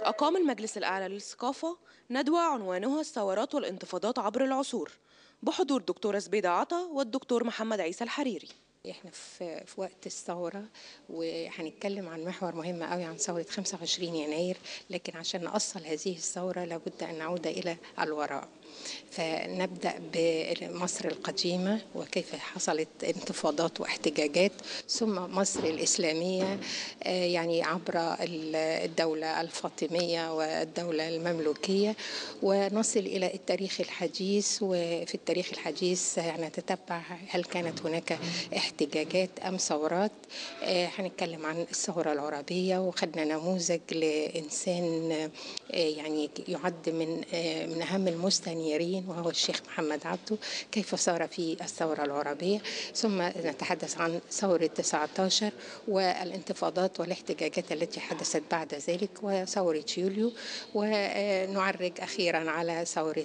أقام المجلس الأعلى للثقافة ندوة عنوانها الثورات والانتفاضات عبر العصور بحضور دكتورة زبيدة عطا والدكتور محمد عيسى الحريري احنا في في وقت الثورة وهنتكلم عن محور مهم قوي عن ثورة 25 يناير لكن عشان نأصل هذه الثورة لابد أن نعود إلى الوراء فنبدأ بمصر القديمة وكيف حصلت انتفاضات واحتجاجات ثم مصر الإسلامية آه، يعني عبر الدولة الفاطمية والدولة المملوكية ونصل إلى التاريخ الحديث وفي التاريخ الحديث نتتبع هل كانت هناك احتجاجات أم ثورات آه، هنتكلم عن الثورة العربية وخدنا نموذج لإنسان آه، يعني يعد من من أهم المستنيرين وهو الشيخ محمد عبده كيف صار في الثورة العربية ثم نتحدث عن ثورة 19 والانتفاضات والاحتجاجات التي حدثت بعد ذلك وثورة يوليو ونعرج أخيرا على ثورة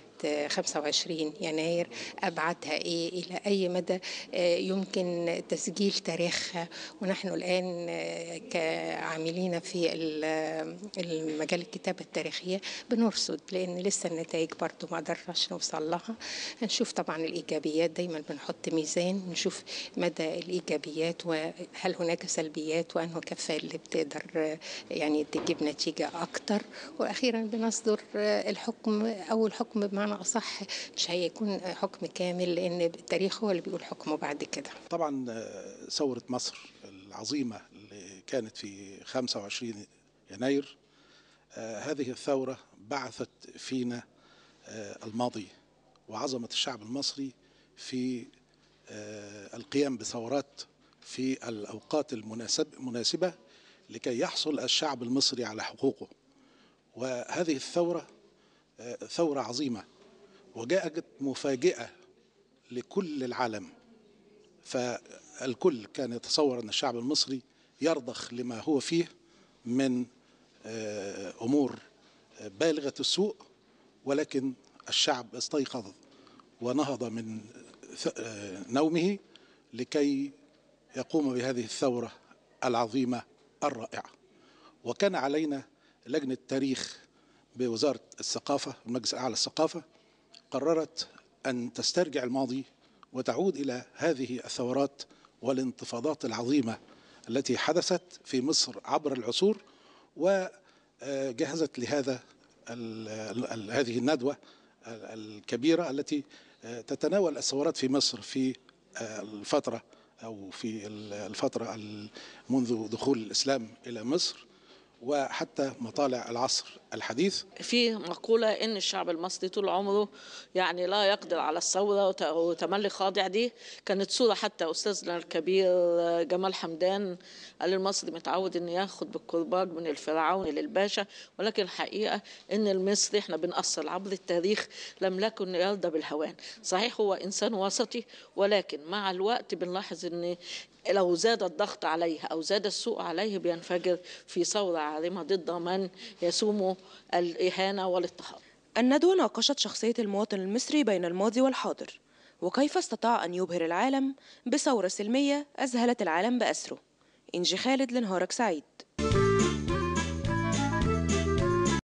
25 يناير أبعادها إيه إلى أي مدى يمكن تسجيل تاريخها ونحن الآن كعاملين في المجال الكتابة التاريخية بنرصد لأن لسه النتائج برضو ما قدرناش نوصل لها هنشوف طبعا الإيجابيات دايما بنحط ميزان نشوف مدى الإيجابيات وهل هناك سلبيات وأنه كفة اللي بتقدر يعني تجيب نتيجة أكتر وأخيرا بنصدر الحكم أو الحكم بمعنى أصح مش هيكون حكم كامل لأن التاريخ هو اللي بيقول حكمه بعد كده طبعا ثورة مصر العظيمة اللي كانت في 25 يناير هذه الثورة بعثت فينا الماضي وعظمة الشعب المصري في القيام بثورات في الأوقات المناسبة لكي يحصل الشعب المصري على حقوقه وهذه الثورة ثورة عظيمة وجاءت مفاجئة لكل العالم فالكل كان يتصور أن الشعب المصري يرضخ لما هو فيه من أمور بالغة السوء ولكن الشعب استيقظ ونهض من نومه لكي يقوم بهذه الثورة العظيمة الرائعة وكان علينا لجنة تاريخ بوزارة الثقافة المجلس الأعلى للثقافة قررت أن تسترجع الماضي وتعود إلى هذه الثورات والانتفاضات العظيمة التي حدثت في مصر عبر العصور وجهزت لهذا هذه الندوة الكبيرة التي تتناول الثورات في مصر في الفترة أو في الفترة منذ دخول الإسلام إلى مصر وحتى مطالع العصر الحديث في مقولة إن الشعب المصري طول عمره يعني لا يقدر على الثورة وتملي خاضع دي كانت صورة حتى أستاذنا الكبير جمال حمدان قال المصري متعود إنه ياخد بالكرباج من الفرعون للباشا ولكن الحقيقة إن المصري إحنا بنأصل عبر التاريخ لم يكن يرضى بالهوان صحيح هو إنسان وسطي ولكن مع الوقت بنلاحظ إن لو زاد الضغط عليه أو زاد السوء عليه بينفجر في ثورة عارمة ضد من يسوم الإهانة والاضطهاد الندوة ناقشت شخصية المواطن المصري بين الماضي والحاضر وكيف استطاع أن يبهر العالم بثورة سلمية أذهلت العالم بأسره إنجي خالد لنهارك سعيد